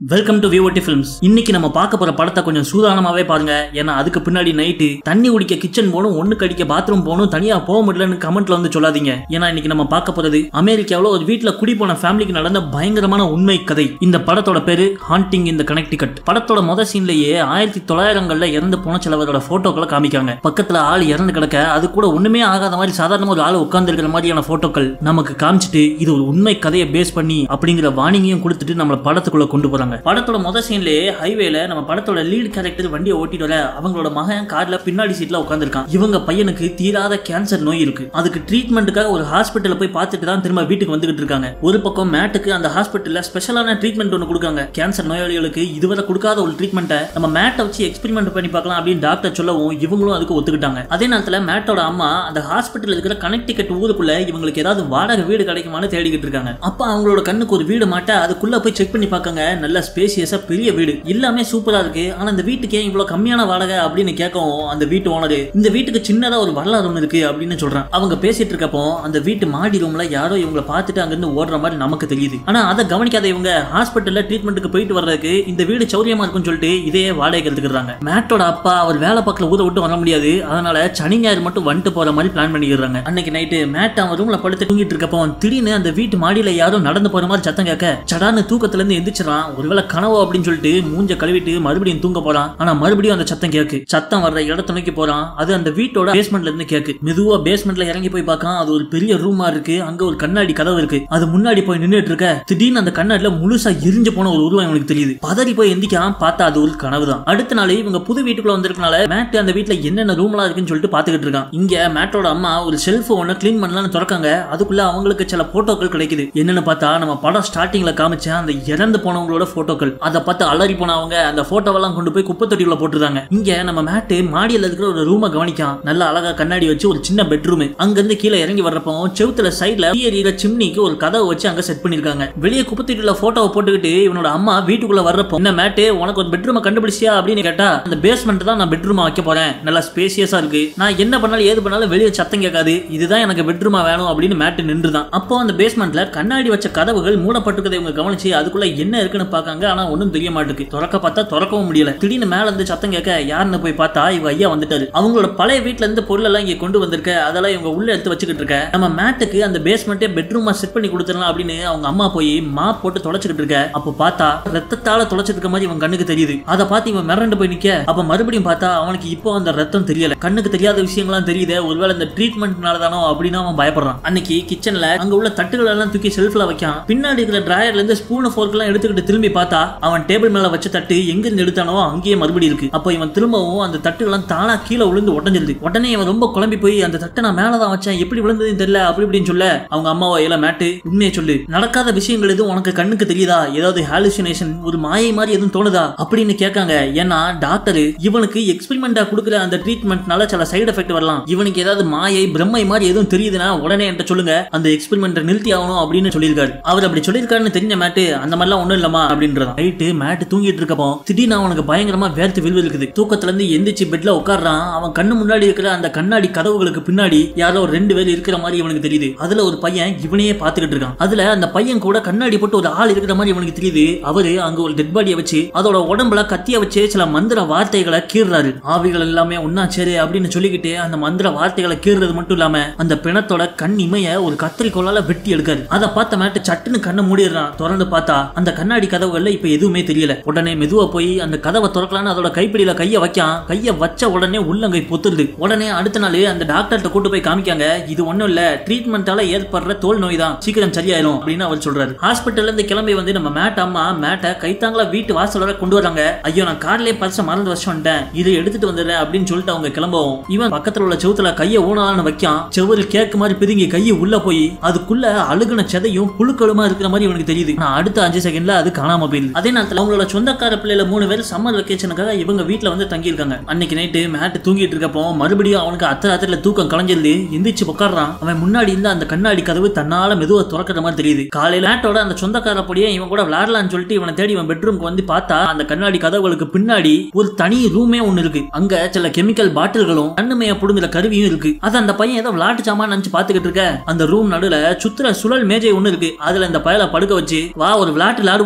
welcome to VOD films இன்னைக்கு நம்ம பார்க்க போற படத்தை கொஞ்சம் சூதானமாவே பாருங்க ஏன்னா அதுக்கு பின்னாடி நைட்டு தண்ணி குடிக்க கிச்சன் போகணும் ஒண்ணு கடிக்க பாத்ரூம் போகணும் தனியா போக முடியலன்னு கமெண்ட்ல வந்து சொல்லாதீங்க ஏன்னா இன்னைக்கு நம்ம பார்க்க போறது அமெரிக்காவில் ஒரு வீட்ல குடி போன ஃபேமிலிக்கு நடந்த பயங்கரமான உண்மை கதை இந்த படத்தோட பேரு ஹாண்டிங் இந்த கனெக்டிகட் படத்தோட முத சீன்லயே ஆயிரத்தி தொள்ளாயிரங்கள்ல இறந்து போன சிலவரோட போட்டோக்களை காமிக்காங்க பக்கத்துல ஆள் இறந்து கிடக்க அது கூட ஒண்ணுமே ஆகாத மாதிரி சாதாரண ஒரு ஆள் உட்கார்ந்து இருக்கிற மாதிரியான போட்டோக்கள் நமக்கு காமிச்சிட்டு இது ஒரு உண்மை கதையை பேஸ் பண்ணி அப்படிங்கிற வார்னிங்கையும் கொடுத்துட்டு நம்மள படத்துக்குள்ள கொண்டு போறாங்க படத்தோட முத சீன்லயே ஹைவேல நம்ம படத்தோட லீட் கேரக்டர் வண்டியை ஓட்டிட்டு வர அவங்களோட மகன் கார்ல பின்னாடி சீட்ல உட்காந்துருக்கான் இவங்க பையனுக்கு தீராத கேன்சர் நோய் இருக்கு அதுக்கு ட்ரீட்மெண்ட்டுக்காக ஒரு ஹாஸ்பிட்டல்ல போய் பார்த்துட்டு தான் திரும்ப வீட்டுக்கு வந்துகிட்டு இருக்காங்க ஒரு பக்கம் மேட்டுக்கு அந்த ஹாஸ்பிட்டல்ல ஸ்பெஷலான ட்ரீட்மெண்ட் ஒன்று கொடுக்காங்க கேன்சர் நோயாளிகளுக்கு இதுவரை கொடுக்காத ஒரு ட்ரீட்மெண்ட்டை நம்ம மேட்டை வச்சு எக்ஸ்பெரிமெண்ட் பண்ணி பார்க்கலாம் அப்படின்னு டாக்டர் சொல்லவும் இவங்களும் அதுக்கு ஒத்துக்கிட்டாங்க அதே நேரத்தில் மேட்டோட அம்மா அந்த ஹாஸ்பிட்டல் இருக்கிற கனெக்டிகட் ஊருக்குள்ள இவங்களுக்கு ஏதாவது வாடகை வீடு கிடைக்குமான்னு தேடிக்கிட்டு இருக்காங்க அப்ப அவங்களோட கண்ணுக்கு ஒரு வீடு மாட்ட அதுக்குள்ள போய் செக் பண்ணி பார்க்காங்க நல்ல ஸ்பேசியஸா பெரிய வீடு எல்லாமே சூப்பரா இருக்கு ஆனா இந்த வீட்டுக்கு ஏன் இவ்வளவு கம்மியான வாடகை அப்படின்னு கேட்கவும் அந்த வீட்டு ஓனர் இந்த வீட்டுக்கு சின்னதா ஒரு வரலாறு ஒன்று இருக்கு அப்படின்னு சொல்றான் அவங்க பேசிட்டு இருக்கப்போ அந்த வீட்டு மாடி ரூம்ல யாரோ இவங்களை பார்த்துட்டு அங்கிருந்து ஓடுற மாதிரி நமக்கு தெரியுது ஆனா அதை கவனிக்காத இவங்க ஹாஸ்பிட்டல்ல ட்ரீட்மெண்ட்டுக்கு போயிட்டு வர்றதுக்கு இந்த வீடு சௌரியமா இருக்கும்னு சொல்லிட்டு இதே வாடகை எடுத்துக்கிறாங்க மேட்டோட அப்பா அவர் வேலை பார்க்கல ஊரை விட்டு வர முடியாது அதனால சனி ஞாயிறு மட்டும் வந்துட்டு போற மாதிரி பிளான் பண்ணிக்கிறாங்க அன்னைக்கு நைட்டு மேட் அவன் ரூம்ல படுத்து தூங்கிட்டு இருக்கப்போ திடீர்னு அந்த வீட்டு மாடியில யாரோ நடந்து போற மாதிரி சத்தம் கேட்க சடான்னு தூக்கத்துல இருந்து எந்திரிச்சிடறான் ஒருவேளை கனவு அப்படின்னு சொல்லிட்டு மூஞ்ச கழுவிட்டு மறுபடியும் தூங்க போறான் ஆனா மறுபடியும் அந்த சத்தம் கேக்கு சத்தம் வர்ற இடத்த நோக்கி போறான் அது அந்த வீட்டோட பேஸ்மெண்ட்ல இருந்து கேக்கு மெதுவா பேஸ்மெண்ட்ல இறங்கி போய் பார்க்கான் அது ஒரு பெரிய ரூமா இருக்கு அங்க ஒரு கண்ணாடி கதவு இருக்கு அது முன்னாடி போய் நின்னுட்டு இருக்க திடீர்னு அந்த கண்ணாடில முழுசா எரிஞ்சு போன ஒரு உருவம் இவனுக்கு தெரியுது பதறி போய் எந்திக்கான் பார்த்தா அது ஒரு கனவு தான் அடுத்த நாள் இவங்க புது வீட்டுக்குள்ள வந்திருக்கனால மேட் அந்த வீட்ல என்னென்ன ரூம்லாம் இருக்குன்னு சொல்லிட்டு பாத்துக்கிட்டு இருக்கான் இங்க மேட்டோட அம்மா ஒரு செல்ஃப் ஒன்னு க்ளீன் பண்ணலாம்னு திறக்காங்க அதுக்குள்ள அவங்களுக்கு சில போட்டோக்கள் கிடைக்குது என்னன்னு பார்த்தா நம்ம படம் ஸ்டார்டிங்ல காமிச்ச அந்த இறந்து போனவங்களோட போட்டோக்கள் அதை பார்த்து அலறி போனவங்க அந்த போட்டோவெல்லாம் கொண்டு போய் குப்பை தொட்டிக்குள்ள போட்டுருந்தாங்க இங்க நம்ம மேட்டு மாடியில இருக்கிற ஒரு ரூமை கவனிக்கான் நல்ல அழகா கண்ணாடி வச்சு ஒரு சின்ன பெட்ரூம் அங்க இருந்து கீழே இறங்கி வர்றப்போ செவுத்துல சைட்ல எரியிற சிம்னிக்கு ஒரு கதவை வச்சு அங்க செட் பண்ணிருக்காங்க வெளியே குப்பை தொட்டியில போட்டோவை போட்டுக்கிட்டு இவனோட அம்மா வீட்டுக்குள்ள வர்றப்போ என்ன மேட்டு உனக்கு ஒரு பெட்ரூமை கண்டுபிடிச்சியா அப்படின்னு கேட்டா அந்த பேஸ்மெண்ட் தான் நான் பெட்ரூமா வைக்க போறேன் நல்லா ஸ்பேசியஸா இருக்கு நான் என்ன பண்ணாலும் ஏது பண்ணாலும் வெளியே சத்தம் கேட்காது இதுதான் எனக்கு பெட்ரூமா வேணும் அப்படின்னு மேட்டு நின்றுதான் அப்போ அந்த பேஸ்மெண்ட்ல கண்ணாடி வச்ச கதவுகள் மூடப்பட்டிருக்கதை இவங்க கவனிச்சு அதுக்குள்ள என்ன இருக்குன்னு பாக்காங்க ஆனா ஒண்ணும் தெரிய மாட்டேங்குது திறக்க பார்த்தா திறக்கவும் முடியல திடீர்னு மேல இருந்து சத்தம் கேட்க யாருன்னு போய் பார்த்தா இவங்க ஐயா வந்துட்டாரு அவங்களோட பழைய வீட்ல இருந்து பொருள் எல்லாம் இங்க கொண்டு வந்திருக்க அதெல்லாம் இவங்க உள்ள எடுத்து வச்சுக்கிட்டு இருக்க நம்ம மேட்டுக்கு அந்த பேஸ்மெண்ட்டே பெட்ரூமா செட் பண்ணி கொடுத்துடலாம் அப்படின்னு அவங்க அம்மா போய் மாப் போட்டு தொலைச்சிக்கிட்டு இருக்க அப்போ பார்த்தா ரத்தத்தால தொலைச்சிட்டு இருக்க மாதிரி இவன் கண்ணுக்கு தெரியுது அதை பார்த்து இவன் மிரண்டு போய் நிக்க அப்ப மறுபடியும் பார்த்தா அவனுக்கு இப்போ அந்த ரத்தம் தெரியல கண்ணுக்கு தெரியாத விஷயங்கள்லாம் தெரியுது ஒருவேளை இந்த ட்ரீட்மெண்ட்னால தானோ அப்படின்னு அவன் பயப்படுறான் அன்னைக்கு கிச்சன்ல அங்க உள்ள தட்டுகள் எல்லாம் தூக்கி செல்ஃப்ல வைக்கான் பின்னாடி இருக்கிற டிராயர்ல இருந்து ஸ்பூன் ஃபோர்க் எல்லாம் எடுத்துக்கிட்டு திரும்பி பார்த்தா அவன் டேபிள் மேல வச்ச தட்டு எங்க இருந்து எடுத்தானோ அங்கேயே மறுபடி இருக்கு அப்போ இவன் திரும்பவும் அந்த தட்டுகள்லாம் தானா கீழே விழுந்து உடஞ்சிருது உடனே இவன் ரொம்ப குழம்பி போய் அந்த தட்டை நான் மேலதான் வச்சேன் எப்படி விழுந்ததுன்னு தெரியல அப்படி இப்படின்னு சொல்ல அவங்க அம்மாவோ எல்லாம் மேட்டு உண்மையை சொல்லு நடக்காத விஷயங்கள் எதுவும் உனக்கு கண்ணுக்கு தெரியுதா ஏதாவது ஹாலுசினேஷன் ஒரு மாயை மாதிரி எதுவும் தோணுதா அப்படின்னு கேட்காங்க ஏன்னா டாக்டர் இவனுக்கு எக்ஸ்பெரிமெண்டா கொடுக்குற அந்த ட்ரீட்மெண்ட்னால சில சைடு எஃபெக்ட் வரலாம் இவனுக்கு ஏதாவது மாயை பிரம்மை மாதிரி எதுவும் தெரியுதுன்னா உடனே என்கிட்ட சொல்லுங்க அந்த எக்ஸ்பெரிமெண்ட்டை நிறுத்தி ஆகணும் அப்படின்னு சொல்லியிருக்காரு அவர் அப்படி சொல்லியிருக்காருன்னு தெரிஞ்ச மேட்டு அந்த மாதிரிலாம் ஒண்ணும் இல்லமா அப்படின்றதான் நைட்டு மேட்டு தூங்கிட்டு இருக்கப்போ திடீர்னு அவனுக்கு பயங்கரமா வேர்த்து வில்விலுக்குது தூக்கத்துல இருந்து எந்திரிச்சு பெட்ல உட்கார்றான் அவன் கண்ணு முன்னாடி இருக்கிற அந்த கண்ணாடி கதவுகளுக்கு பின்னாடி யாரோ ஒரு ரெண்டு பேர் இருக்கிற மாதிரி இவனுக்கு தெரியுது அதுல ஒரு பையன் இவனையே பாத்துக்கிட்டு இருக்கான் அதுல அந்த பையன் கூட கண்ணாடி போட்டு ஒரு ஆள் இருக்கிற மாதிரி இவனுக்கு தெரியுது அவரு அங்க ஒரு டெட் பாடியை வச்சு அதோட உடம்புல கத்திய வச்சு சில மந்திர வார்த்தைகளை கீறாரு ஆவிகள் எல்லாமே ஒன்னா சரி அப்படின்னு சொல்லிக்கிட்டு அந்த மந்திர வார்த்தைகளை கீறுறது மட்டும் இல்லாம அந்த பிணத்தோட கண் இமைய ஒரு கத்திரிக்கோளால வெட்டி எடுக்காரு அதை பார்த்த மேட்டு சட்டுன்னு கண்ணை மூடிடுறான் திறந்து பார்த்தா அந்த கண்ணாடி கதவுகள்ல இப்ப எதுவுமே தெரியல உடனே மெதுவா போய் அந்த கதவை திறக்கலான்னு அதோட கைப்பிடியில கைய வைக்கான் கைய வச்ச உடனே உள்ளங்கை பொத்துருது உடனே அடுத்த நாள் அந்த டாக்டர்கிட்ட கூட்டு போய் காமிக்காங்க இது ஒண்ணும் இல்ல ட்ரீட்மெண்டால ஏற்படுற தோல் நோய் தான் சீக்கிரம் சரியாயிரும் அப்படின்னு அவர் சொல்றாரு ஹாஸ்பிட்டல்ல இருந்து கிளம்பி வந்து நம்ம மேட் அம்மா மேட்டை கைத்தாங்களா வீட்டு வாசல் வரை கொண்டு வராங்க ஐயோ நான் கார்லயே பரிசை மறந்து வச்சு வந்துட்டேன் இதை எடுத்துட்டு வந்துடுறேன் அப்படின்னு சொல்லிட்டு அவங்க கிளம்பவும் இவன் பக்கத்துல உள்ள செவுத்துல கைய ஊனலான்னு வைக்கான் செவுரு கேக்கு மாதிரி பிதுங்கி கையை உள்ள போய் அதுக்குள்ள அழுகுன செதையும் புழுக்களுமா இருக்கிற மாதிரி இவனுக்கு தெரியுது நான் அடுத்த அஞ்சு செகண்ட்ல அது காணாம போயிடுது அதே நேரத்துல அவங்களோட சொந்தக்கார பிள்ளைல மூணு பேர் சம்மர் வெக்கேஷனுக்காக இவங்க வீட்ல வந்து தங்கி இருக்காங்க அன்னைக்கு நைட்டு மேட் தூங்கிட்டு இருக்கப்போ மறுபடியும் அவனுக்கு அத்த ராத்திரில தூக்கம் கலைஞ்சிருது எந்திரிச்சு உட்காடுறான் அவன் முன்னாடி இருந்த அந்த கண்ணாடி கதவு தன்னால மெதுவா திறக்கிற மாதிரி தெரியுது காலையில மேட்டோட அந்த சொந்தக்கார பொடியே இவன் கூட விளையாடலாம்னு சொல்லிட்டு இவனை தேடி இவன் பெட்ரூம்க்கு வந்து பார்த்தா அந்த கண்ணாடி கதவுகளுக்கு பின்னாடி ஒரு தனி ரூமே ஒன்னு இருக்கு அங்க சில கெமிக்கல் பாட்டில்களும் கண்ணுமைய புடுங்குற கருவியும் இருக்கு அது அந்த பையன் ஏதோ விளையாட்டு சாமான் நினைச்சு பாத்துக்கிட்டு இருக்க அந்த ரூம் நடுல சுத்துற சுழல் மேஜை ஒண்ணு இருக்கு அதுல இந்த பயல படுக்க வச்சு வா ஒரு விளையாட்டு விளையாடுவோம் அப்படின்னு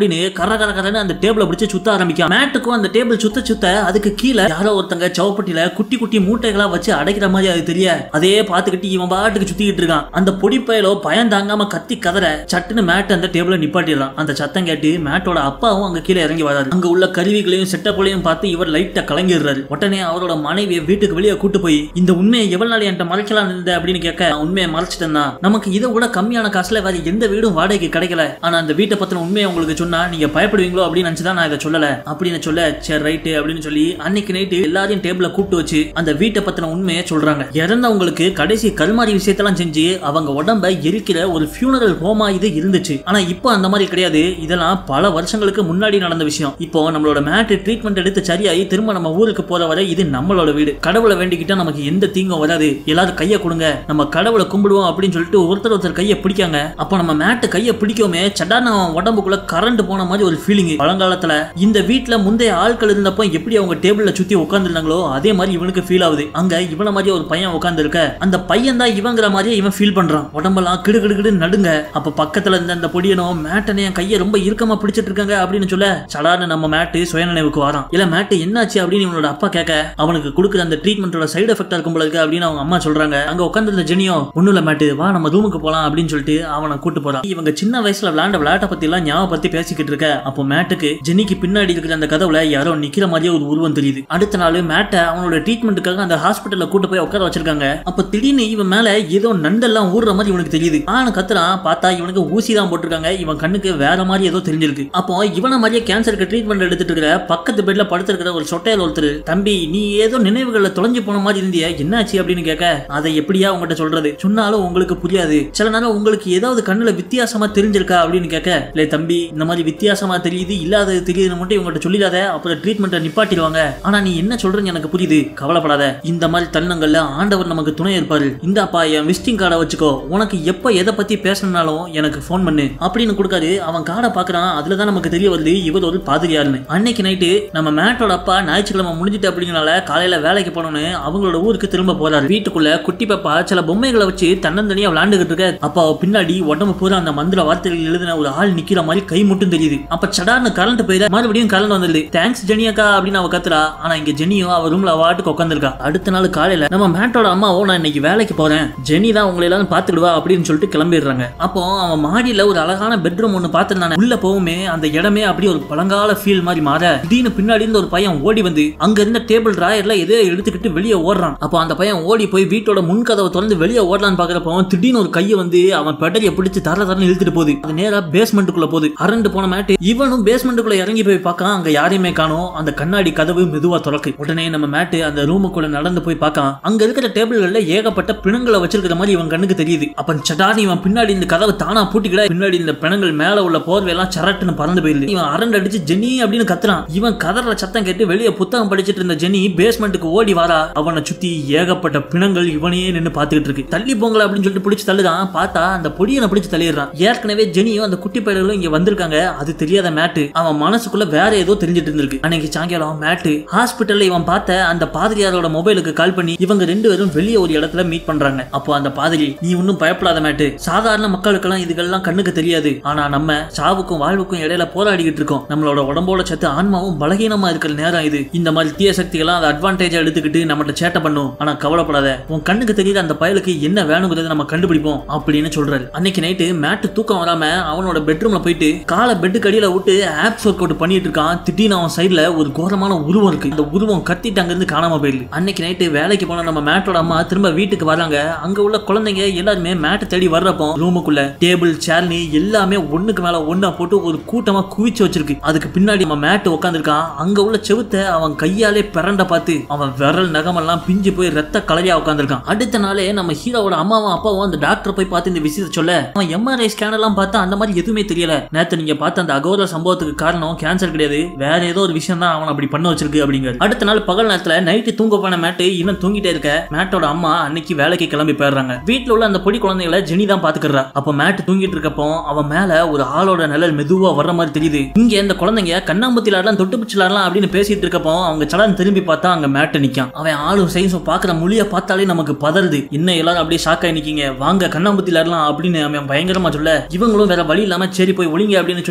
அப்படின்னு கர கர கரன்னு அந்த டேபிள பிடிச்சு சுத்த ஆரம்பிக்கும் மேட்டுக்கும் அந்த டேபிள் சுத்த சுத்த அதுக்கு கீழே யாரோ ஒருத்தங்க சவப்பட்டியில குட்டி குட்டி மூட்டைகளா வச்சு அடைக்கிற மாதிரி அது தெரிய அதே பார்த்துக்கிட்டு இவன் பாட்டுக்கு சுத்திக்கிட்டு இருக்கான் அந்த பொடி பயலோ பயம் தாங்காம கத்தி கதற சட்டுன்னு மேட் அந்த டேபிள நிப்பாட்டிடலாம் அந்த சத்தம் கேட்டு மேட்டோட அப்பாவும் அங்க கீழே இறங்கி வராரு அங்க உள்ள கருவிகளையும் செட்டப்புகளையும் பார்த்து இவர் லைட்டா கலங்கிடுறாரு உடனே அவரோட மனைவியை வீட்டுக்கு வெளியே கூட்டு போய் இந்த உண்மையை எவ்வளவு நாள் என்கிட்ட மறைக்கலாம் இருந்த அப்படின்னு கேட்க "நான் உண்மையை மறைச்சிட்டேன்னா நமக்கு இதை விட கம்மியான காசுல வேற எந்த வீடும் வாடகைக்கு கிடைக்கல ஆனா அந்த வீட்டை பத்தின உண்மையை உங்களுக்கு சொன்னா நீங்க பயப்படுவீங்களோ அப்படின்னு நினைச்சுதான் நான் இதை சொல்லல அப்படின்னு சொல்ல சரி ரைட்டு அப்படின்னு சொல்லி அன்னைக்கு நைட்டு எல்லாரையும் டேபிள கூப்பிட்டு வச்சு அந்த வீட்டை பத்தின உண்மையை சொல்றாங்க இறந்தவங்களுக்கு கடைசி கல்மாரி விஷயத்தெல்லாம் செஞ்சு அவங்க உடம்ப எரிக்கிற ஒரு ஃபியூனரல் ஹோமா இது இருந்துச்சு ஆனா இப்போ அந்த மாதிரி கிடையாது இதெல்லாம் பல வருஷங்களுக்கு முன்னாடி நடந்த விஷயம் இப்போ நம்மளோட மேட் ட்ரீட்மெண்ட் எடுத்து சரியாகி திரும்ப நம்ம ஊருக்கு போற வரை இது நம்மளோட வீடு கடவுளை வேண்டிக்கிட்டா நமக்கு எந்த தீங்கும் வராது எல்லாரும் கையை கொடுங்க நம்ம கடவுளை கும்பிடுவோம் அப்படின்னு சொல்லிட்டு ஒருத்தர் ஒருத்தர் கையை பிடிக்காங்க அப்போ நம்ம மேட்டு கையை பிடிக்கவுமே சடான அவன் உடம்புக்குள்ள கரண்ட் போன மாதிரி ஒரு ஃபீலிங் பழங்காலத்துல இந்த வீட்ல முந்தைய ஆட்கள் இருந்தப்போ எப்படி அவங்க டேபிள்ல சுத்தி உட்காந்துருந்தாங்களோ அதே மாதிரி இவனுக்கு ஃபீல் ஆகுது அங்க இவன மாதிரி ஒரு பையன் உட்கார்ந்து இருக்க அந்த பையன் தான் இவங்கிற மாதிரியே இவன் ஃபீல் பண்றான் உடம்பெல்லாம் கிடு கிடு கிடு நடுங்க அப்ப பக்கத்துல இருந்த அந்த பொடியனோ மேட்டனே என் கையை ரொம்ப இறுக்கமா பிடிச்சிட்டு இருக்காங்க அப்படின்னு சொல்ல சடார்னு நம்ம மேட்டு சுயநினைவுக்கு வரான் இல்ல மேட்டு என்னாச்சு அப்படின்னு இவனோட அப்பா கேட்க அவனுக்கு கொடுக்குற அந்த ட்ரீட்மெண்டோட சைடு எஃபெக்டா இருக்கும் போல இருக்கு அப்படின்னு அவங்க அம்மா சொல்றாங்க அங்க உட்காந்துருந்த ஜெனியோ ஒண்ணும் இல்ல மேட்டு வா நம்ம ரூமுக்கு போலாம் அப்படின்னு சொல்லிட்டு அவனை கூட்டு போறான் இவங்க சின்ன வயசுல விளையாண்ட விளையாட்டை பத்தி எல்லாம் ஞாபகப்படுத்தி பேசிக்கிட்டு இருக்க அப்போ மேட்டுக்கு ஜெனிக்கு பின்னாடி இருக்கிற அந்த கதவுல யாரோ நிக்கிற மாதிரியே ஒரு உருவம் தெரியுது அடுத்த நாள் மேட்டை அவனோட ட்ரீட்மெண்ட்டுக்காக அந்த ஹாஸ்பிட்டல்ல கூட்டு போய் உட்கார வச்சிருக்காங்க அப்ப திடீர்னு இவன் மேல ஏதோ நண்டெல்லாம் ஊறுற மாதிரி இவனுக்கு தெரியுது ஆன கத்துறான் பார்த்தா இவனுக்கு ஊசி தான் போட்டிருக்காங்க இவன் கண்ணுக்கு வேற மாதிரி ஏதோ தெரிஞ்சிருக்கு அப்போ இவன மாதிரியே கேன்சருக்கு ட்ரீட்மெண்ட் எடுத்துட்டு இருக்கிற பக்கத்து பெட்ல படுத்திருக்கிற ஒரு சொட்டையர் ஒருத்தர் தம்பி நீ ஏதோ நினைவுகள்ல தொலைஞ்சு போன மாதிரி இருந்திய என்னாச்சு அப்படின்னு கேட்க அதை எப்படியா உங்ககிட்ட சொல்றது சொன்னாலும் உங்களுக்கு புரியாது சில நேரம் உங்களுக்கு ஏதாவது கண்ணுல வித்தியாசமா தெரிஞ்சிருக்கா அப்படின்னு கேட்க இல்லை தம்பி இந்த மாதிரி வித்தியாசமா தெரியுது இல்லாதது தெரியுதுன்னு மட்டும் இவங்ககிட்ட சொல்லிடாத அப்புறம் ட்ரீட்மெண்ட்டை நிப்பாட்டிடுவாங்க ஆனா நீ என்ன சொல்றேன்னு எனக்கு புரியுது கவலைப்படாத இந்த மாதிரி தருணங்கள்ல ஆண்டவர் நமக்கு துணை இருப்பாரு இந்தாப்பா என் விசிட்டிங் கார்டை வச்சுக்கோ உனக்கு எப்ப எதை பத்தி பேசணும்னாலும் எனக்கு ஃபோன் பண்ணு அப்படின்னு கொடுக்காது அவன் கார்டை பாக்குறான் அதுல தான் நமக்கு தெரிய வருது இவர் ஒரு பாதிரியாருன்னு அன்னைக்கு நைட்டு நம்ம மேட்டோட அப்பா ஞாயிற்றுக்கிழமை முடிஞ்சிட்டு அப்படிங்கனால காலையில வேலைக்கு போனோன்னு அவங்களோட ஊருக்கு திரும்ப போறாரு வீட்டுக்குள்ள குட்டி பாப்பா சில பொம்மைகளை வச்சு தன்னந்தனியா விளையாண்டுகிட்டு இருக்க அப்ப அவ பின்னாடி உடம்பு பூரா அந்த மந்திர வார்த்தைகள் எழுதின ஒரு ஆள் நிக்கிற மாதிரி கை மட்டும் தெரியுது அப்ப சடார்னு கரண்ட் போயிட மறுபடியும் கரண்ட் வந்துடுது தேங்க்ஸ் ஜெனியாக்கா அப்படின்னு அவ கத்துறா ஆனா இங்க ஜெனியும் அவ ரூம்ல வாட்டுக்கு உட்காந்துருக்கா அடுத்த நாள் காலையில நம்ம மேட்டோட அம்மாவோ நான் இன்னைக்கு வேலைக்கு போறேன் ஜெனி தான் உங்களை எல்லாரும் பாத்துக்கிடுவா அப்படின்னு சொல்லிட்டு கிளம்பிடுறாங்க அப்போ அவன் மாடியில ஒரு அழகான பெட்ரூம் ஒன்னு பாத்துருந்தானே உள்ள போவுமே அந்த இடமே அப்படியே ஒரு பழங்கால ஃபீல் மாதிரி மாற திடீர்னு பின்னாடி இருந்து ஒரு பையன் ஓடி வந்து அங்க இருந்த டேபிள் டிராயர்ல எதோ எடுத்துக்கிட்டு வெளியே ஓடுறான் அப்போ அந்த பையன் ஓடி போய் வீட்டோட முன் கதவை திறந்து வெளியே ஓடலான்னு பாக்குறப்போ திடீர்னு ஒரு கையை வந்து அவன் பெடலியை பிடிச்சு தர தரன்னு இழுத்துட்டு போகுது அது நேரா பேஸ்மெண்ட்டுக்குள்ள போகுது அரண்டு போன மேட்டு இவனும் பேஸ்மெண்ட்டுக்குள்ள இறங்கி போய் பார்க்க அங்க யாரையுமே காணோம் அந்த கண்ணாடி கதவு மெதுவா திறக்கு உடனே நம்ம மேட்டு அந்த ரூமுக்குள்ள நடந்து போய் பார்க்கான் அங்க இருக்கிற டேபிள்கள்ல ஏகப்பட்ட பிணங்களை வச்சிருக்கிற மாதிரி இவன் கண்ணுக்கு தெரியுது அப்ப சடார்னு இவன் பின்னாடி இந்த கதவை தானா பூட்டிக்கிட பின்னாடி இந்த பிணங்கள் மேல உள்ள போர்வையெல்லாம் சரட்டுன்னு பறந்து போயிருது இவன் அரண்டு அடிச்சு ஜெனி அப்படின்னு கத்துறான் இவன் கதற சத்தம் கேட்டு வெளியே புத்தகம் படிச்சிட்டு இருந்த ஜெனி பேஸ்மெண்ட்டுக்கு ஓடி வாரா அவனை சுத்தி ஏகப்பட்ட பிணங்கள் இவனையே நின்னு பாத்துக்கிட்டு இருக்கு தள்ளி போங்கள அப்படின்னு சொல்லிட்டு பிடிச்சு தள்ளுதான் பார்த்தா அந்த பொடியனை பிடிச்சு தள்ளிடுறான் ஏற்கனவே ஜெனியும் அந்த குட்டி பயல்களும் இங்க வந்திருக்காங்க அது தெரியாத மேட்டு அவன் மனசுக்குள்ள வேற ஏதோ தெரிஞ்சிட்டு இருந்திருக்கு அன்னைக்கு சாயங்காலம் மேட்டு ஹாஸ்பிட்டல்ல இவன் பார்த்த அந்த பாதிரியாரோட மொபைலுக்கு கால் பண்ணி இவங்க ரெண்டு பேரும் வெளியே ஒரு இடத்துல மீட் பண்றாங்க அப்போ அந்த பாதிரி நீ ஒன்னும் பயப்படாத மேட்டு சாதாரண மக்களுக்கெல்லாம் இதுகள்லாம் கண்ணுக்கு தெரியாது ஆனா நம்ம சாவுக்கும் வாழ்வுக்கும் இடையில போராடிக்கிட்டு இருக்கோம் நம்மளோட உடம்போட சத்து ஆன்மாவும் பலகீனமா இருக்கிற நேரம் இது இந்த மாதிரி தீய சக்திகள்லாம் அதை அட்வான்டேஜா எடுத்துக்கிட்டு நம்மகிட்ட சேட்டை பண்ணும் ஆனா கவலைப்படாத உன் கண்ணுக்கு தெரியுற அந்த பயலுக்கு என்ன வேணுங்கிறத நம்ம கண்டுபிடிப்போம் அப்படின்னு சொல்றாரு அன்னைக்கு நைட்டு மேட்டு தூக்கம் வராம அவனோட பெட்ரூம்ல போயிட்டு காலை பெட்டுக்கு அடியில விட்டு ஆப்ஸ் ஒர்க் அவுட் பண்ணிட்டு இருக்கான் திடீர்னு அவன் சைடுல ஒரு கோரமான உருவம் இருக்கு அந்த உருவம் கத்திட்டு அங்க இருந்து காணாம போயிடுது அன்னைக்கு நைட்டு வேலைக்கு போன நம்ம மேட்டோட அம்மா திரும்ப வீட்டுக்கு வராங்க அங்க உள்ள குழந்தைங்க எல்லாருமே மேட்டை தேடி வர்றப்போ ரூமுக்குள்ள டேபிள் சேர்னி எல்லாமே ஒண்ணுக்கு மேல ஒண்ணா போட்டு ஒரு கூட்டமா குவிச்சு வச்சிருக்கு அதுக்கு பின்னாடி நம்ம மேட்டு உட்காந்துருக்கான் அங்க உள்ள செவுத்த அவன் கையாலே பிறண்ட பார்த்து அவன் விரல் நகமெல்லாம் பிஞ்சு போய் ரத்த கலரியா உட்காந்துருக்கான் அடுத்த நாளே நம்ம ஹீரோவோட அம்மாவும் அப்பாவும் அந்த டாக்டர் போய் பார்த்து இந்த விஷயத்தை சொல்ல அவன் எம்ஆர்ஐ ஸ்கேன் எல்லாம் பார்த்தா அந்த மாதிரி எதுவுமே தெரியல நேத்து நீங்க பார்த்த அந்த அகோர சம்பவத்துக்கு காரணம் கேன்சர் கிடையாது வேற ஏதோ ஒரு விஷயம் தான் அவன் அப்படி பண்ண வச்சிருக்கு அப்படிங்கிறது அடுத்த நாள் பகல் நேரத்துல நைட்டு தூங்க போன மேட்டு இன்னும் தூங்கிட்டே இருக்க மேட்டோட அம்மா அன்னைக்கு வேலைக்கு கிளம்பி போயிடுறாங்க வீட்டுல உள்ள அந்த பொடி குழந்தைகளை ஜெனி தான் பாத்துக்கிறா அப்ப மேட்டு தூங்கிட்டு இருக்கப்போ அவன் மேல ஒரு ஆளோட நிழல் மெதுவா வர்ற மாதிரி தெரியுது இங்க இந்த குழந்தைங்க கண்ணாம்பத்தி விளாடலாம் தொட்டு பிடிச்சி விளாடலாம் அப்படின்னு பேசிட்டு இருக்கப்போ அவங்க சடன் திரும்பி பார்த்தா அங்க மேட்டு நிக்கான் அவன் ஆளும் சைஸும் பாக்குற மொழிய பார்த்தாலே நமக்கு பதறுது என்ன எல்லாரும் அப்படியே ஷாக் ஆகி நிக்கீங்க வாங்க கண்ணாம்பத்தி விளாடலாம் அப்படின்னு அவன் பயங்கரமா சொல்ல இவங்களும் வேற வழி இல்லாம சரி போய் ஒளிங்க அப்படின்னு சொல்லி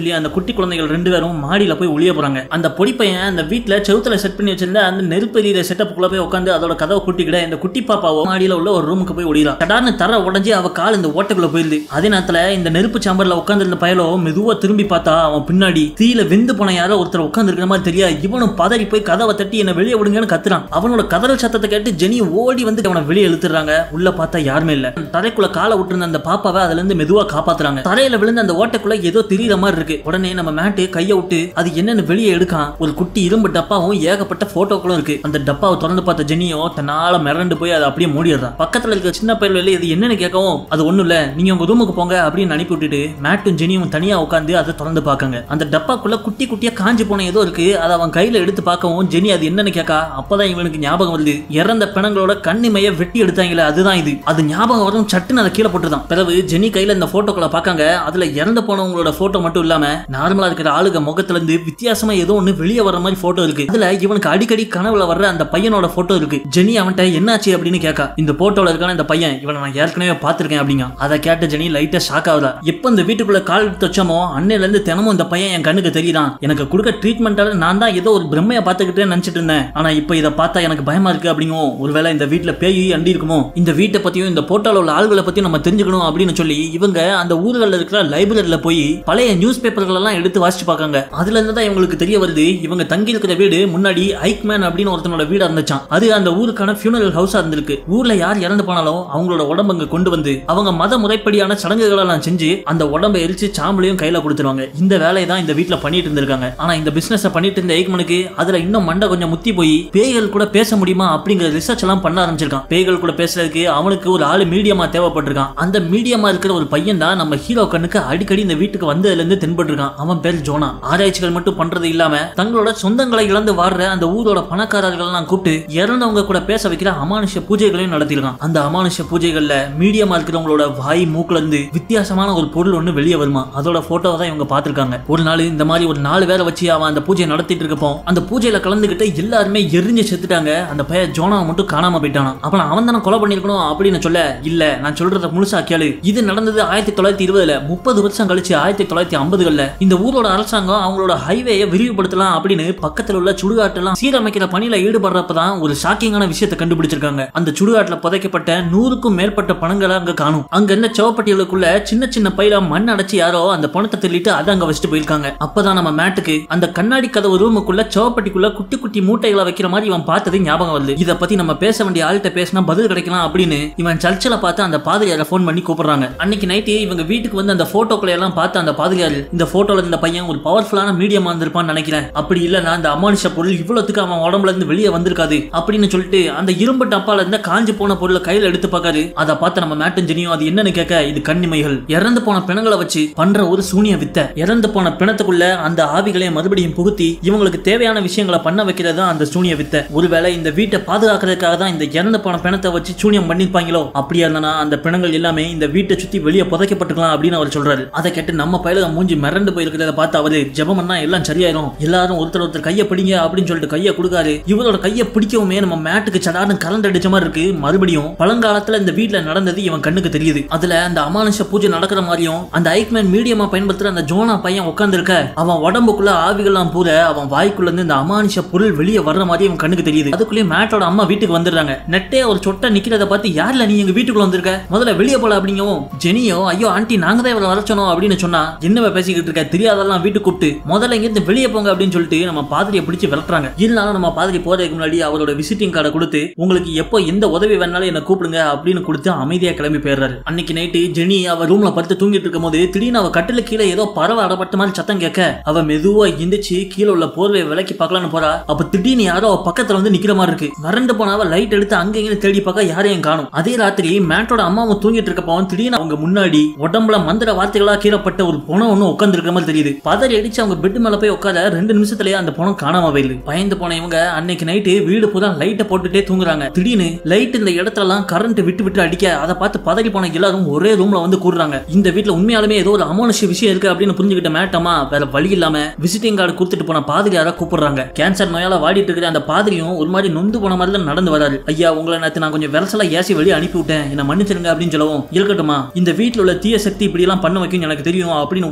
சொல்லி அந்த குட்டி குழந்தைகள் ரெண்டு பேரும் மாடியில போய் ஒளிய போறாங்க அந்த பொடி பையன் அந்த வீட்டுல செவுத்துல செட் பண்ணி வச்சிருந்த அந்த நெருப்பெரியிற செட்டப்புக்குள்ள போய் உட்காந்து அதோட கதவை குட்டிக்கிட இந்த குட்டி பாப்பாவோ மாடியில உள்ள ஒரு ரூமுக்கு போய் ஒளியலாம் சடார்னு தர உடஞ்சி அவ கால் இந்த ஓட்டைக்குள்ள போயிருது அதே நேரத்துல இந்த நெருப்பு சாம்பர்ல உட்காந்து இருந்த பயலோ மெதுவா திரும்பி பார்த்தா அவன் பின்னாடி தீயில வெந்து போன யாரோ ஒருத்தர் உட்கார்ந்து இருக்கிற மாதிரி தெரியா இவனும் பதறி போய் கதவை தட்டி என்ன வெளியே விடுங்கன்னு கத்துறான் அவனோட கதறல் சத்தத்தை கேட்டு ஜெனி ஓடி வந்து அவனை வெளியே இழுத்துறாங்க உள்ள பார்த்தா யாருமே இல்ல தரைக்குள்ள காலை விட்டுருந்த அந்த பாப்பாவை அதுல இருந்து மெதுவா காப்பாத்துறாங்க தரையில விழுந்த அந்த ஓட்டைக்குள்ள ஏதோ தெரியுற மாதிரி இருக்கு உடனே நம்ம மேட்டு கையை விட்டு அது என்னன்னு வெளியே எடுக்கான் ஒரு குட்டி இரும்பு டப்பாவும் ஏகப்பட்ட போட்டோக்களும் இருக்கு அந்த டப்பாவை திறந்து பார்த்த ஜெனியோ தன்னால மிரண்டு போய் அதை அப்படியே மூடிடுறான் பக்கத்துல இருக்க சின்ன பையன் இது என்னன்னு கேட்கவும் அது ஒண்ணும் இல்ல நீங்க உங்க ரூமுக்கு போங்க அப்படின்னு அனுப்பி விட்டுட்டு மேட்டும் ஜெனியும் தனியா உட்காந்து அதை திறந்து பார்க்காங்க அந்த டப்பாக்குள்ள குட்டி குட்டியா காஞ்சி போன ஏதோ இருக்கு அதை அவன் கையில எடுத்து பார்க்கவும் ஜெனி அது என்னன்னு கேட்கா அப்பதான் இவனுக்கு ஞாபகம் வருது இறந்த பிணங்களோட கண்ணிமைய வெட்டி எடுத்தாங்களே அதுதான் இது அது ஞாபகம் வரும் சட்டுன்னு அதை கீழே போட்டுதான் பிறகு ஜெனி கையில இந்த போட்டோக்களை பார்க்காங்க அதுல இறந்து போனவங்களோட போட்டோ மட்டும் இல்லாம நார்மலா இருக்கிற ஆளுங்க முகத்துல இருந்து வித்தியாசமா ஏதோ ஒண்ணு வெளியே வர மாதிரி போட்டோ இருக்கு அதுல இவனுக்கு அடிக்கடி கனவுல வர்ற அந்த பையனோட போட்டோ இருக்கு ஜெனி அவன்கிட்ட என்னாச்சு அப்படின்னு கேட்கா இந்த போட்டோல இருக்கான இந்த பையன் இவனை நான் ஏற்கனவே பார்த்திருக்கேன் அப்படிங்க அதை கேட்ட ஜெனி லைட்டா ஷாக் ஆகுதா எப்ப இந்த வீட்டுக்குள்ள கால் எடுத்து வச்சோமோ அன்னையில இருந்து தினமும் இந்த பையன் என் கண்ணுக்கு தெரியுதான் எனக்கு கொடுக்க ட்ரீட்மெண்டால நான் தான் ஏதோ ஒரு பிரம்மையை பார்த்துக்கிட்டே நினைச்சிட்டு இருந்தேன் ஆனா இப்ப இதை பார்த்தா எனக்கு பயமா இருக்கு அப்படிங்கும் ஒருவேளை இந்த வீட்டுல பேய் அண்டி இருக்குமோ இந்த வீட்டை பத்தியும் இந்த போட்டோல உள்ள ஆள்களை பத்தியும் நம்ம தெரிஞ்சுக்கணும் அப்படின்னு சொல்லி இவங்க அந்த ஊர்களில் இருக்கிற லைப்ரரியில போய் பழைய நியூஸ் பேப்பர்கள் எல்லாம் எடுத்து வாசிச்சு பார்க்காங்க அதுல இருந்து தான் இவங்களுக்கு தெரிய வருது இவங்க தங்கி இருக்கிற வீடு முன்னாடி ஐக்மேன் அப்படின்னு ஒருத்தனோட வீடா இருந்துச்சான் அது அந்த ஊருக்கான ஃபியூனரல் ஹவுஸா இருந்திருக்கு ஊர்ல யார் இறந்து போனாலும் அவங்களோட உடம்பு அங்க கொண்டு வந்து அவங்க மத முறைப்படியான சடங்குகள் எல்லாம் செஞ்சு அந்த உடம்பை எரிச்சு சாம்பலையும் கையில கொடுத்துருவாங்க இந்த வேலையை தான் இந்த வீட்ல பண்ணிட்டு இருந்திருக்காங்க ஆனா இந்த பிசினஸ் பண்ணிட்டு இருந்த ஐக்மனுக்கு அதுல இன்னும் மண்டை கொஞ்சம் முத்தி போய் பேய்கள் கூட பேச முடியுமா அப்படிங்கிற ரிசர்ச் எல்லாம் பண்ண ஆரம்பிச்சிருக்கான் பேய்கள் கூட பேசுறதுக்கு அவனுக்கு ஒரு ஆளு மீடியமா தேவைப்பட்டிருக்கான் அந்த மீடியமா இருக்கிற ஒரு பையன் தான் நம்ம ஹீரோ கண்ணுக்கு அடிக்கடி இந்த வீட்டுக்கு வந்ததுல இருந்து தென்பட்டிருக்கான் அவன் பேர் ஜோனா ஆராய்ச்சிகள் மட்டும் பண்றது இல்லாம தங்களோட சொந்தங்களை இழந்து வாடுற அந்த ஊரோட பணக்காரர்கள் எல்லாம் கூப்பிட்டு இறந்தவங்க கூட பேச வைக்கிற அமானுஷ பூஜைகளையும் நடத்திருக்கான் அந்த அமானுஷ பூஜைகள்ல மீடியமா இருக்கிறவங்களோட வாய் மூக்குல இருந்து வித்தியாசமான ஒரு பொருள் ஒண்ணு வெளியே வருமா அதோட போட்டோவை தான் இவங்க பார்த்திருக்காங்க ஒரு நாள் இந்த மாதிரி ஒரு நாலு பேரை வச்சு அவன் அந்த பூஜையை நடத்திட்டு இருக்கப்போ அந்த பூஜையில கலந்துகிட்டு எல்லாருமே எரிஞ்சு செத்துட்டாங்க அந்த பையன் ஜோனாவை மட்டும் காணாம போயிட்டானா அப்ப அவன் தானே கொலை பண்ணிருக்கணும் அப்படின்னு சொல்ல இல்ல நான் சொல்றத முழுசா கேளு இது நடந்தது ஆயிரத்தி தொள்ளாயிரத்தி இருபதுல முப்பது வருஷம் கழிச்சு ஆயிரத்தி தொள்ளாயிரத்தி ஐம்பதுகள்ல இந்த ஊரோட அரசாங்கம் அவங்களோட ஹைவேயை விரிவுபடுத்தலாம் அப்படின்னு பக்கத்துல உள்ள சுடுகாட்டெல்லாம் சீரமைக்கிற பணியில ஈடுபடுறப்பதான் ஒரு ஷாக்கிங்கான விஷயத்தை கண்டுபிடிச்சிருக்காங்க அந்த சுடுகாட்டுல புதைக்கப்பட்ட நூறுக்கும் மேற்பட்ட பணங்களை அங்க காணும் அங்க இருந்த சவப்பட்டியலுக்குள்ள சின்ன சின்ன பையில மண் அடைச்சு யாரோ அந்த பணத்தை தள்ளிட்டு அதை அங்க வச்சுட்டு போயிருக்காங்க அப்பதான் நம்ம மேட்டுக்கு அந்த கண்ணாடி கதவு ரூமுக்குள்ள சவப்பட்டிக்குள்ள குட்டி குட்டி மூட்டைகளை வைக்கிற மாதிரி இவன் பார்த்தது ஞாபகம் வருது இத பத்தி நம்ம பேச வேண்டிய ஆள்கிட்ட பேசினா பதில் கிடைக்கலாம் அப்படின்னு இவன் சர்ச்சில் பார்த்து அந்த பாதிரியாரை ஃபோன் பண்ணி கூப்பிடுறாங்க அன்னைக்கு நைட்டு இவங்க வீட்டுக்கு வந்து அந்த போட்டோக்களை எல்லாம் பார்த்து அந்த பாதிரியார் இந்த போட்டோல இருந்த பையன் ஒரு பவர்ஃபுல்லான மீடியமா இருந்திருப்பான்னு நினைக்கிறேன் அப்படி இல்லைன்னா அந்த அமானுஷ பொருள் இவ்வளவுக்கு அவன் உடம்புல இருந்து வெளியே வந்திருக்காது அப்படின்னு சொல்லிட்டு அந்த இரும்பு டப்பால இருந்த காஞ்சு போன பொருளை கையில எடுத்து பார்க்காரு அதை பார்த்து நம்ம மேட்டன் ஜெனியும் அது என்னன்னு கேட்க இது கண்ணிமைகள் இறந்து போன பிணங்களை வச்சு பண்ற ஒரு சூனிய வித்தை இறந்து போன பிணத்துக்குள்ள அந்த ஆவிகளை மறுபடியும் புகுத்தி இவங்களுக்கு தேவையான விஷயங்களை பண்ண வைக்கிறது தான் அந்த சூனிய வித்தை ஒருவேளை இந்த வீட்டை பாதுகாக்கிறதுக்காக தான் இந்த இறந்து போன பிணத்தை வச்சு சூனியம் பண்ணிருப்பாங்களோ அப்படியா இருந்தா அந்த பிணங்கள் எல்லாமே இந்த வீட்டை சுத்தி வெளியே புதைக்கப்பட்டிருக்கலாம் அப்படின்னு அவர் சொல்றாரு அதை கேட்டு நம்ம பயில மூஞ்சி மிரண்டு போயிருக்கிறத பார்த்து அவரு ஜெபம் பண்ணா எல்லாம் சரியாயிரும் எல்லாரும் ஒருத்தர் ஒருத்தர் கையை பிடிங்க அப்படின்னு சொல்லிட்டு கையை கொடுக்காரு இவரோட கையை பிடிக்கவுமே நம்ம மேட்டுக்கு சடார்னு கரண்ட் அடிச்ச மாதிரி இருக்கு மறுபடியும் பழங்காலத்துல இந்த வீட்ல நடந்தது இவன் கண்ணுக்கு தெரியுது அதுல அந்த அமானுஷ பூஜை நடக்கிற மாதிரியும் அந்த ஐக்மேன் மீடியமா பயன்படுத்துற அந்த ஜோனா பையன் உட்கார்ந்திருக்க அவன் உடம்புக்குள்ள ஆவிகள்லாம் பூர அவன் வாய்க்குள்ள இருந்து இந்த அமானுஷ பொருள் வெளியே வர்ற மாதிரி இவன் கண்ணுக்கு தெரியுது அதுக்குள்ளேயே மேட்டோட அம்மா வீட்டுக்கு வந்துடுறாங்க நெட்டே ஒரு சொட்டை நிக்கிறத பார்த்து யார்ல நீ எங்க வீட்டுக்குள்ள வந்திருக்க முதல்ல வெளியே போல அப்படிங்கவும் ஜெனியோ ஐயோ ஆண்டி நாங்க தான் இவரை வரச்சோனோம் அப்படின்னு சொன்னா என்னவ பேசிக்கிட்டு இருக்க தெரியாதெல்லாம் வீட்டுக்கு கூப்பிட்டு முதல்ல இங்கிருந்து வெளியே போங்க அப்படின்னு சொல்லிட்டு நம்ம பாதிரியை பிடிச்சு விரட்டுறாங்க இருந்தாலும் நம்ம பாதிரி போறதுக்கு முன்னாடி அவரோட விசிட்டிங் கார்டை கொடுத்து உங்களுக்கு எப்போ எந்த உதவி வேணாலும் என்ன கூப்பிடுங்க அப்படின்னு கொடுத்து அமைதியா கிளம்பி போயிடுறாரு அன்னைக்கு நைட்டு ஜெனி அவ ரூம்ல படுத்து தூங்கிட்டு இருக்கும் போது திடீர்னு அவ கட்டில கீழே ஏதோ பறவை அடப்பட்ட மாதிரி சத்தம் கேட்க அவ மெதுவா எந்திரிச்சு கீழே உள்ள போர்வையை விலக்கி பார்க்கலான்னு போறா அப்ப திடீர்னு யாரோ அவ பக்கத்துல வந்து நிக்கிற மாதிரி இருக்கு மறந்து போனாவ லைட் எடுத்து அங்க இங்க தேடி பார்க்க யாரையும் காணும் அதே ராத்திரி மேட்டோட அம்மாவும் தூங்கிட்டு இருக்கப்போ திடீர்னு அவங்க முன்னாடி உடம்புல மந்திர வார்த்தைகளா கீழப்பட்ட ஒரு புணம் ஒண்ணு உட்கார்ந்து இருக்கிற மாதிரி தெரியுது பதறி அடிச்சு அவங்க பெட் மேல போய் உட்கார ரெண்டு நிமிஷத்துலயே அந்த புணம் காணாம போயிடுது பயந்து போன இவங்க அன்னைக்கு நைட்டு வீடு பூரா லைட்டை போட்டுட்டே தூங்குறாங்க திடீர்னு லைட் இந்த இடத்துல எல்லாம் கரண்ட் விட்டு விட்டு அடிக்க அதை பார்த்து பதறி போன எல்லாரும் ஒரே ரூம்ல வந்து கூடுறாங்க இந்த வீட்ல உண்மையாலுமே ஏதோ ஒரு அமானுஷ விஷயம் இருக்கு அப்படின்னு புரிஞ்சுக்கிட்ட மேட்டமா வேற வழி இல்லாம விசிட்டிங் கார்டு கொடுத்துட்டு போன பாதிரியார கூப்பிடுறாங்க கேன்சர் நோயால வாடிட்டு இருக்கிற அந்த பாதிரியும் ஒரு மாதிரி நொந்து போன மாதிரி தான் நடந்து வராரு ஐயா உங்களை நேத்து நான் கொஞ்சம் விரசலா ஏசி வெளியே அனுப்பி விட்டேன் என்ன மன்னிச்சிருங்க அப்படின்னு சொல்லவும் இருக்கட்டுமா இந்த வீட்ல உள்ள தீய சக்தி இப்படி எல்லாம் பண்ண வைக்கும் எனக்கு தெரியும் அப்படின்னு உள்ள வர்றவ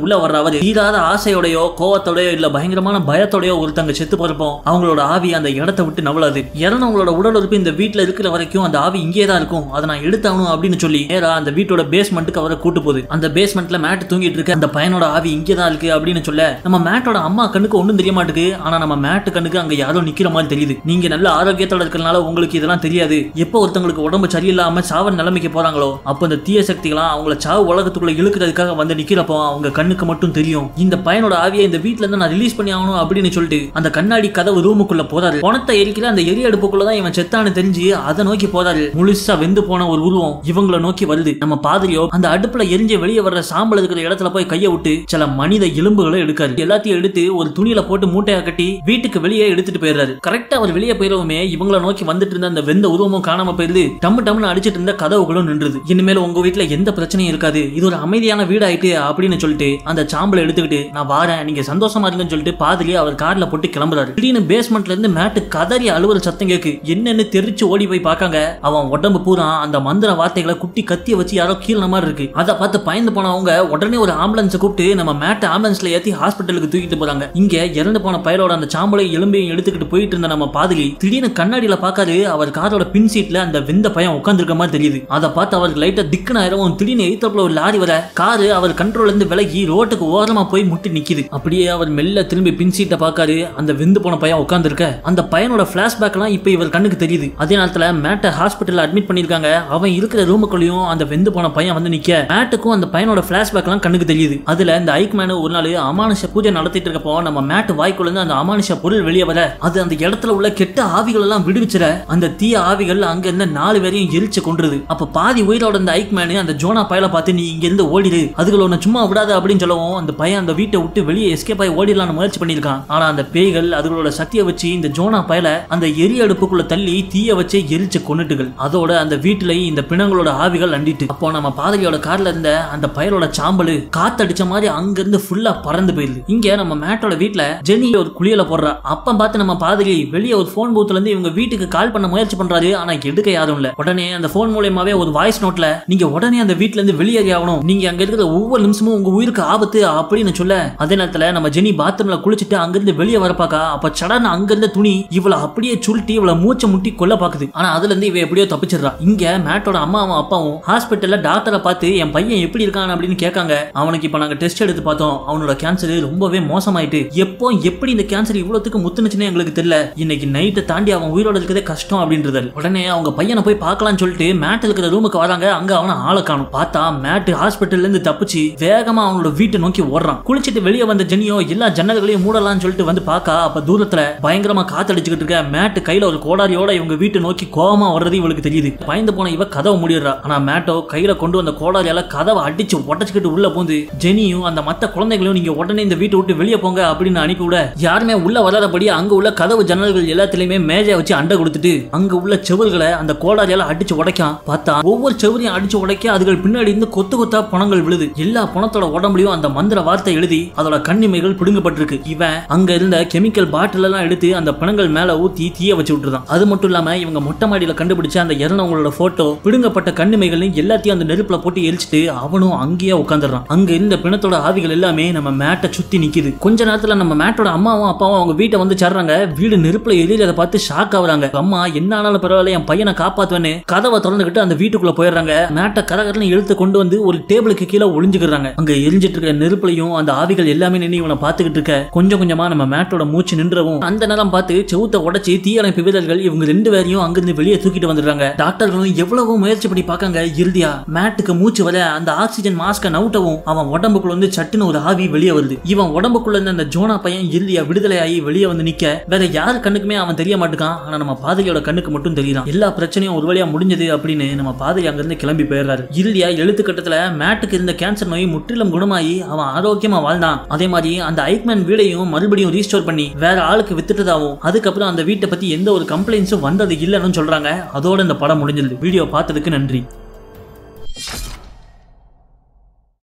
அவர் தீராத ஆசையோடயோ கோவத்தோடயோ இல்ல பயங்கரமான பயத்தோடயோ ஒருத்தங்க செத்து போறப்போ அவங்களோட ஆவி அந்த இடத்த விட்டு நவலாது இறந்தவங்களோட உடல் உறுப்பு இந்த வீட்டுல இருக்கிற வரைக்கும் அந்த ஆவி இங்கே தான் இருக்கும் அதை நான் எடுத்தாகணும் அப்படின்னு சொல்லி நேரா அந்த வீட்டோட பேஸ்மெண்ட்டுக்கு அவரை கூட்டு போகுது அந்த பேஸ்மெண்ட்ல மேட் தூங்கிட்டு இருக்க அந்த பையனோட ஆவி இங்கே தான் இருக்கு அப்படின்னு சொல்ல நம்ம மேட்டோட அம்மா கண்ணுக்கு ஒண்ணும் தெரிய மாட்டுக்கு ஆனா நம்ம மேட்டு கண்ணுக்கு அங்க யாரோ நிக்கிற மாதிரி தெரியுது நீங்க நல்ல ஆரோக்கியத்தோட இருக்கறனால உங்களுக்கு இதெல்லாம் தெரியாது எப்போ ஒருத்தங்களுக்கு உடம்பு சரியில்லாம சாவ நிலைமைக்கு போறாங்களோ அப்போ இந்த தீய சக்திகளாம் அவங்கள சாவு உலகத்துக்குள்ள இழுக்கிறதுக்காக வந்து நிக்கிறப்போ அவங்க கண்ணுக்கு மட்டும் தெரியும் இந்த பையனோட ஆவியை இந்த வீட்ல இருந்து நான் ரிலீஸ் பண்ணி ஆகணும் அப்படின்னு சொல்லிட்டு அந்த கண்ணாடி கதவு ரூமுக்குள்ள போறாரு பணத்தை எரிக்கிற அந்த எரி அடுப்புக்குள்ள தான் இவன் செத்தான்னு தெரிஞ்சு அதை நோக்கி போறாரு முழுசா வெந்து போன ஒரு உருவம் இவங்கள நோக்கி வருது நம்ம பாதிரியோ அந்த அடுப்புல எரிஞ்சு வெளியே வர்ற சாம்பல் இருக்கிற இடத்துல போய் கையை விட்டு சில மனித எலும்புகளை எடுக்காரு எல்லாத்தையும் எடுத்து ஒரு துணியில போட்டு மூட்டையா கட்டி வீட்டுக்கு வெளியே எடுத்துட்டு போயிடுறாரு கரெக்டா அவர் வெளியே போயிடவுமே இவங்கள நோக்கி வந்துட்டு இருந்த அந்த வெந்த உருவமும் காணாம போயிருது டம்மு டம்னு அடிச்சிட்டு இருந்த கதவுகளும் நின்றுது இனிமேல் உங்க வீட்ல எந்த பிரச்சனையும் இருக்காது இது ஒரு அமைதியான வீடு ஆயிட்டு அப்படின்னு சொல்லிட்டு அந்த சாம்பலை எடுத்துக்கிட்டு நான் வாரேன் நீங்க சந்தோஷமா இருங்கன்னு சொல்லிட்டு பாதிரி அவர் கார்ல போட்டு கிளம்புறாரு திடீர்னு பேஸ்மெண்ட்ல இருந்து மேட்டு கதறி அழுவுற சத்தம் கேக்கு என்னன்னு தெரிச்சு ஓடி போய் பார்க்காங்க அவன் உடம்பு பூரா அந்த மந்திர வார்த்தைகளை குட்டி கத்திய வச்சு யாரோ கீழ மாதிரி இருக்கு அதை பார்த்து பயந்து போனவங்க உடனே ஒரு ஆம்புலன்ஸ் கூப்பிட்டு நம்ம மேட்டை ஆம்புலன்ஸ்ல ஏத்தி ஹாஸ்பிட்டலுக்கு தூக்கிட்டு போறாங்க இங்க இறந்து போன பயலோட அந்த சாம்பலை எலும்பையும் எடுத்துக்கிட்டு போயிட்டு இருந்த நம்ம பாதிரி திடீர்னு கண்ணாடியில பார்க்காரு அவர் காரோட பின் சீட்ல அந்த வெந்த பையன் உட்கார்ந்திருக்க மாதிரி தெரியுது அதை பார்த்து அவருக்கு லைட்டா திக்குன ஆயிரவும் திடீர்னு எய்த்தப்புல ஒரு லாரி வர காரு அவர் கண்ட்ரோல்ல இருந்து விலகி ரோட்டுக்கு ஓரமா போய் முட்டி நிக்குது அப்படியே அவர் மெல்ல திரும்பி பின் சீட்டை பார்க்காரு அந்த வெந்து போன பையன் உட்கார்ந்திருக்க அந்த பையனோட பிளாஷ்பேக் எல்லாம் இப்ப இவர் கண்ணுக்கு தெரியுது அதே நேரத்துல மேட்டை ஹாஸ்பிட்டல்ல அட்மிட் பண்ணிருக்காங்க அவன் இருக்கிற ரூமுக்குள்ளேயும் அந்த வெந்து போன பையன் வந்து நிக்க மேட்டுக்கும் அந்த பையனோட பிளாஷ்பேக் எல்லாம் கண்ணுக்கு தெரியுது அதுல இந்த ஐக் மேனு ஒரு நாள் அமானுஷ பூஜை நடத்திட்டு இருக்கப்போ நம்ம மேட் வாய்க்குள்ள இருந்து அந்த அமானுஷ பொருள் வெளியே வர அது அந்த இடத்துல உள்ள கெட்ட ஆவிகள் எல்லாம் விடுவிச்சிட அந்த தீய ஆவிகள் அங்க இருந்த நாலு பேரையும் எரிச்சு கொன்றுது அப்ப பாதி உயிரோட இந்த ஐக் மேனு அந்த ஜோனா பயல பார்த்து நீ இங்க இருந்து ஓடிடு அதுகளை உன்னை சும்மா விடாத அப்படின்னு சொல்லவும் அந்த பையன் அந்த வீட்டை விட்டு வெளியே எஸ்கேப் ஆகி ஓடிடலாம்னு முயற்சி பண்ணியிருக்கான் ஆனா அந்த பேய்கள் அதுகளோட சக்தியை வச்சு இந்த ஜோனா பயல அந்த எரி அடுப்புக்குள்ள தள்ளி தீய வச்சு எரிச்சு கொன்னுட்டுகள் அதோட அந்த வீட்டுலயும் இந்த பிணங்களோட ஆவிகள் அண்டிட்டு அப்போ நம்ம பாதவியோட கார்ல இருந்த அந்த பயலோட சாம்பலு காத்தடிச்ச மாதிரி அங்க இருந்து ஃபுல்லா பறந்து போயிருது இங்க நம்ம மேட்டோட வீட்ல ஜெனி ஒரு குளியல போடுறா அப்ப பார்த்து நம்ம பாதகி வெளியே ஒரு போன் பூத்துல இருந்து இவங்க வீட்டுக்கு கால் பண்ண முயற்சி பண்றாரு ஆனா எடுக்க யாரும் இல்ல உடனே அந்த போன் மூலியமாவே ஒரு வாய்ஸ் நோட்ல நீங்க உடனே அந்த வீட்ல இருந்து வெளியேறி ஆகணும் நீங்க அங்க இருக்கிற ஒவ்வொரு நிமிஷமும் உங்க உயிருக்கு ஆபத்து அப்படின்னு சொல்ல அதே நேரத்துல நம்ம ஜெனி பாத்ரூம்ல குளிச்சுட்டு அங்கிருந்து வெளியே வர பாக்கா அப்ப சடன் அங்க இருந்த துணி இவளை அப்படியே சுருட்டி இவளை மூச்சை முட்டி கொல்ல பாக்குது ஆனா அதுல இருந்து இவ எப்படியோ தப்பிச்சிடுறா இங்க மேட்டோட அம்மாவும் அப்பாவும் ஹாஸ்பிட்டல்ல டாக்டரை பார்த்து என் பையன் எப்படி இருக்கான் அப்படின்னு கேட்காங்க அவனுக்கு இப்ப நாங்க டெஸ்ட் எடுத்து பார்த்தோம் அவனோட கேன்சர் ரொம்பவே மோசமாயிட்டு எப்போ எப்படி இந்த கேன்சர் இவ்வளவுக்கு முத்துனுச்சுன்னு எங்களுக்கு தெரியல இன்னைக்கு நைட்டை தாண்டி அவன் உயிரோட இருக்கிறதே கஷ்டம் அப்படின்றது உடனே அவங்க பையனை போய் பார்க்கலாம்னு சொல்லிட்டு மேட் இருக்கிற ரூமுக்கு வராங்க அங்க அவனை ஆளை காணும் பார்த்தா மேட் ஹாஸ்பிட்டல்ல இருந்து தப்பிச்சு வேகமா அவனோட வீட்டை நோக்கி ஓடுறான் குளிச்சிட்டு வெளியே வந்த ஜெனியோ எல்லா ஜன்னல்களையும் மூடலாம்னு சொல்லிட்டு வந்து பார்க்கா அப்ப தூரத்துல பயங்கரமா காத்தடிச்சுக்கிட்டு இருக்க மேட் கையில ஒரு கோடாரியோட இவங்க வீட்டை நோக்கி கோவமா வர்றது இவளுக்கு தெரியுது பயந்து போன இவ கதவை மூடிடுறா ஆனா மேட்டோ கையில கொண்டு வந்த கோடாரியால கதவை அடிச்சு உடச்சுக்கிட்டு உள்ள போந்து ஜெனியும் அந்த மத்த குழந்தைகளையும் நீங்க உடனே இந்த வீட்டை விட்டு வெளியே போங்க அப்படின்னு அனுப்பி விட யாருமே உள்ள வராதபடி அங்க உள்ள கதவு ஜன்னல்கள் எல்லாத்துலயுமே மேஜை வச்சு அண்டை கொடுத்துட்டு அங்க உள்ள செவுர்களை அந்த கோடாரியால அடிச்சு உடைக்கான் பார்த்தா ஒவ்வொரு செவரையும் அடிச்சு உடைக்க அதுகள் பின்னாடி இருந்து கொத்து கொத்தா பணங்கள் விழுது எல்லா பணத்தோட உடம்புலயும் அந்த மந்திர வார்த்தை எழுதி அதோட கண்ணிமைகள் பிடுங்கப்பட்டிருக்கு இவன் அங்க இருந்த கெமிக்கல் பாட்டில் எல்லாம் எடுத்து அந்த பிணங்கள் மேல ஊத்தி தீய வச்சு விட்டுருதான் அது மட்டும் இல்லாம இவங்க மொட்டை மாடியில கண்டுபிடிச்ச அந்த இறந்தவங்களோட போட்டோ பிடுங்கப்பட்ட கண்ணிமைகளையும் எல்லாத்தையும் அந்த நெருப்புல போட்டு எரிச்சிட்டு அவனும் அங்கேயே உட்காந்துடுறான் அங்க இருந்த பிணத்தோட ஆவிகள் எல்லாமே நம்ம மேட்டை சுத்தி நிக்குது கொஞ்ச நேரத்துல நம்ம மேட்டோட அம்மாவும் அப்பாவும் அவங்க வீட்டை வந்து சேர்றாங்க வீடு நெருப்புல எரியறத பார்த்து ஷாக் ஆகுறாங்க அம்மா என்ன ஆனாலும் பரவாயில்ல என் பையனை காப்பாத்துவேன்னு கதவை திறந்துகிட்டு அந்த வீட்டுக்குள்ள போயிடுறாங்க மேட்டை கரகரன்னு இழுத்து கொண்டு வந்து ஒரு டேபிளுக்கு கீழே ஒளிஞ்சுக்கிறாங்க அங்க எரிஞ்சிட்டு இருக்க நெருப்புலையும் அந்த ஆவிகள் எல்லாமே நின்று இவனை பார்த்துக்கிட்டு இருக்க கொஞ்சம் கொஞ்சமா நம்ம மேட்டோட மூச்சு நின்றவும் அந்த நேரம் பார்த்து செவுத்த உடைச்சி தீயணைப்பு வீரர்கள் இவங்க ரெண்டு பேரையும் அங்கிருந்து வெளியே தூக்கிட்டு வந்துடுறாங்க டாக்டர்களும் எவ்வளவோ முயற்சி பண்ணி பார்க்காங்க இறுதியா மேட்டுக்கு மூச்சு வர அந்த ஆக்சிஜன் மாஸ்க நவுட்டவும் அவன் உடம்புக்குள்ள வந்து சட்டுன்னு ஒரு ஆவி வெளியே வருது இவன் உடம்புக்குள்ள இருந்த அந்த ஜோனா பையன் இறுதியா விடுதலை ஆகி வெளியே வந்து நிக்க வேற யார் கண்ணுக்குமே அவன் தெரிய மாட்டுக்கான் ஆனா நம்ம பாதிரியோட கண்ணுக்கு மட்டும் தெரியுறான் எல்லா பிரச்சனையும் ஒரு வழியா முடிஞ்சது அப்படின்னு நம்ம பாதிரி அங்கிருந்து கிளம்பி போயிடுறாரு இறுதியா எழுத்து கட்டத்துல மேட்டுக்கு இருந்த கேன்சர் நோய் முற்றிலும் குணமாயி அவன் ஆரோக்கியமா வாழ்ந்தான் அதே மாதிரி அந்த ஐக்மேன் வீடையும் மறுபடியும் ரீஸ்டோர் பண்ணி வேற ஆளுக்கு வித்துட்டதாவும் அதுக்கப்புறம் அந்த வீட்டை பத்தி எந்த ஒரு கம்ப்ளைண்ட்ஸும் வந்தது இல்லைன்னு சொல்றாங்க அதோட இந்த படம் முடிஞ்சிருது வீடியோ பார்த்ததுக்கு நன்றி